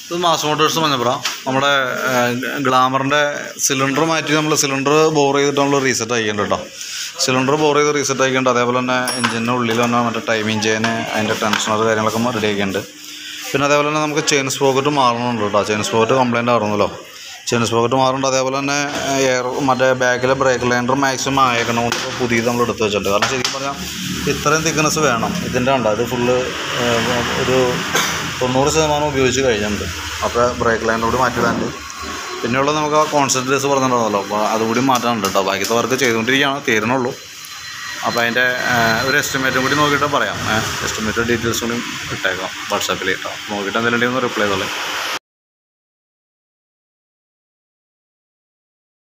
ഇത് mass Motors Manjappura നമ്മുടെ ഗ്ലാമറിൻ്റെ cylinder മാറ്റി നമ്മൾ സിലിണ്ടർ ബോർ ചെയ്തിട്ട് നമ്മൾ റീസെറ്റ് ആക്കിയിട്ടുണ്ട് കേട്ടോ സിലിണ്ടർ ബോർ ചെയ്ത് റീസെറ്റ് ആക്കിയിട്ടുണ്ട് അതേപോലെ തന്നെ എഞ്ചിൻ്റെ ഉള്ളിൽ തന്നെ മറ്റേ ടൈമിങ് ചെയിന് അതിൻ്റെ ടെൻഷനർ കാര്യങ്ങളൊക്കെ റെഡി ആക്കിയിട്ടുണ്ട് പിന്നെ അതേപോലെ തന്നെ നമുക്ക് ചെയിൻ സ്പോക്കറ്റ് മാറണമുണ്ട് കേട്ടോ ചെയിൻ സ്പോക്കറ്റ് കംപ്ലൈൻറ്റ് ആയിരുന്നല്ലോ ചെയിൻ സ്പോക്കറ്റ് മാറുന്നുണ്ട് അതേപോലെ തന്നെ എയർ മറ്റേ ബാക്കിലെ ബ്രേക്ക് ലൈൻഡർ മാക്സിമം ആയേക്കണമെന്ന് പുതിയത് നമ്മൾ എടുത്ത് വെച്ചിട്ടുണ്ട് കാരണം ശരിക്കും പറഞ്ഞാൽ ഇത്രയും തിക്നെസ് വേണം ഇതിൻ്റെ ഉണ്ട് അത് ഫുള്ള് ഒരു തൊണ്ണൂറ് ശതമാനം ഉപയോഗിച്ച് കഴിഞ്ഞിട്ടുണ്ട് അപ്പോൾ ബ്രേക്ക് ലൈൻ കൂടി മാറ്റിയിടാണ്ട് പിന്നെയുള്ളത് നമുക്ക് ആ കോൺസെൻട്രേറ്റ്സ് പറഞ്ഞിട്ടുണ്ടല്ലോ അപ്പോൾ അതുകൂടി മാറ്റാനുണ്ട് കേട്ടോ ബാക്കിത്തെ വർക്ക് ചെയ്തുകൊണ്ടിരിക്കുകയാണ് തീരണുള്ളൂ അപ്പോൾ അതിൻ്റെ ഒരു എസ്റ്റിമേറ്റും കൂടി നോക്കിയിട്ട് പറയാം എസ്റ്റിമേറ്റ് ഡീറ്റെയിൽസ് കൂടി ഇട്ടേക്കാം വാട്സാപ്പിൽ കേട്ടോ നോക്കിയിട്ട് എന്തെങ്കിലും ഉണ്ടെങ്കിൽ ഒന്ന് റിപ്ലൈ ചെയ്തോളേ